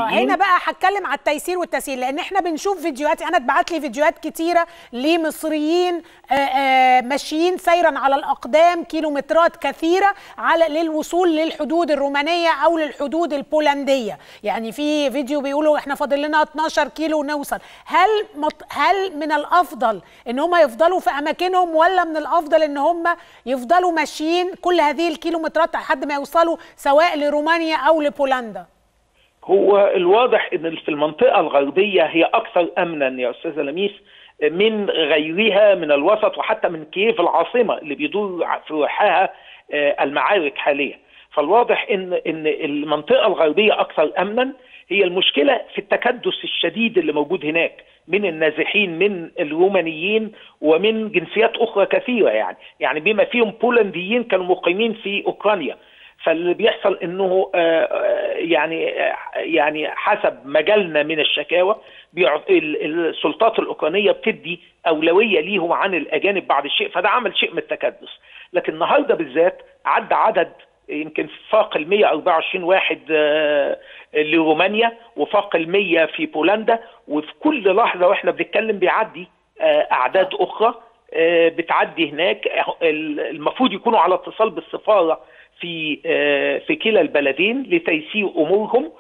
هنا بقى هتكلم على التيسير والتسهيل لان احنا بنشوف فيديوهات انا اتبعت لي فيديوهات كتيره لمصريين آه، آه، ماشيين سيرا على الاقدام كيلومترات كثيره على للوصول للحدود الرومانيه او للحدود البولنديه يعني في فيديو بيقولوا احنا فاضل لنا 12 كيلو نوصل هل مط- هل من الافضل ان هم يفضلوا في اماكنهم ولا من الافضل ان هم يفضلوا ماشيين كل هذه الكيلومترات لحد ما يوصلوا سواء لرومانيا او لبولندا هو الواضح ان في المنطقه الغربيه هي اكثر امنا يا استاذه لميس من غيرها من الوسط وحتى من كييف العاصمه اللي بيدور في وحاها آه، المعارك حاليا فالواضح ان ان المنطقه الغربيه اكثر امنا هي المشكله في التكدس الشديد اللي موجود هناك من النازحين من الرومانيين ومن جنسيات اخرى كثيره يعني يعني بما فيهم بولنديين كانوا مقيمين في اوكرانيا فاللي بيحصل انه آه، آه، يعني آه، يعني حسب مجالنا من الشكاوى بيع- ال- السلطات الاوكرانيه بتدي اولويه ليهم عن الاجانب بعض الشيء فده عمل شيء من التكدس لكن النهارده بالذات عدى عدد يمكن فاق ال 124 واحد آه، لرومانيا وفاق ال 100 في بولندا وفي كل لحظه واحنا بنتكلم بيعدي آه، اعداد اخرى آه، بتعدي هناك ال- المفروض يكونوا على اتصال بالسفاره في آه، في كلا البلدين لتيسير امورهم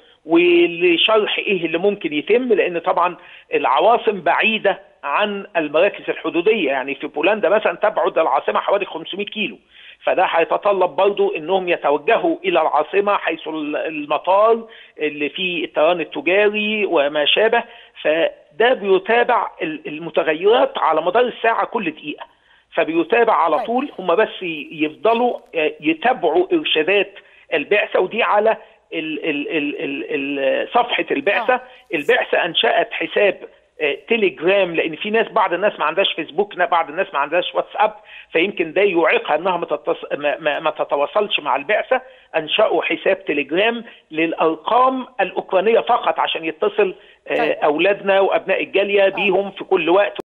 ولشرح ايه اللي ممكن يتم لان طبعا العواصم بعيده عن المراكز الحدوديه يعني في بولندا مثلا تبعد العاصمه حوالي 500 كيلو فده هيتطلب برضو انهم يتوجهوا الى العاصمه حيث المطار اللي فيه الطيران التجاري وما شابه فده بيتابع المتغيرات على مدار الساعه كل دقيقه فبيتابع على طيب. طول هم بس يفضلوا يتابعوا ارشادات البعثه ودي على ال ال ال ال ال صفحه البعثه آه. البعثه انشات حساب آه، تليجرام لان في ناس بعض الناس ما عندهاش فيسبوك نا- بعض الناس ما عندهاش واتساب فيمكن ده يعيقها انها ما, تتص... ما, ما, ما تتواصلش مع البعثه انشأوا حساب تليجرام للارقام الاوكرانيه فقط عشان يتصل آه، طيب. اولادنا وابناء الجاليه بيهم في كل وقت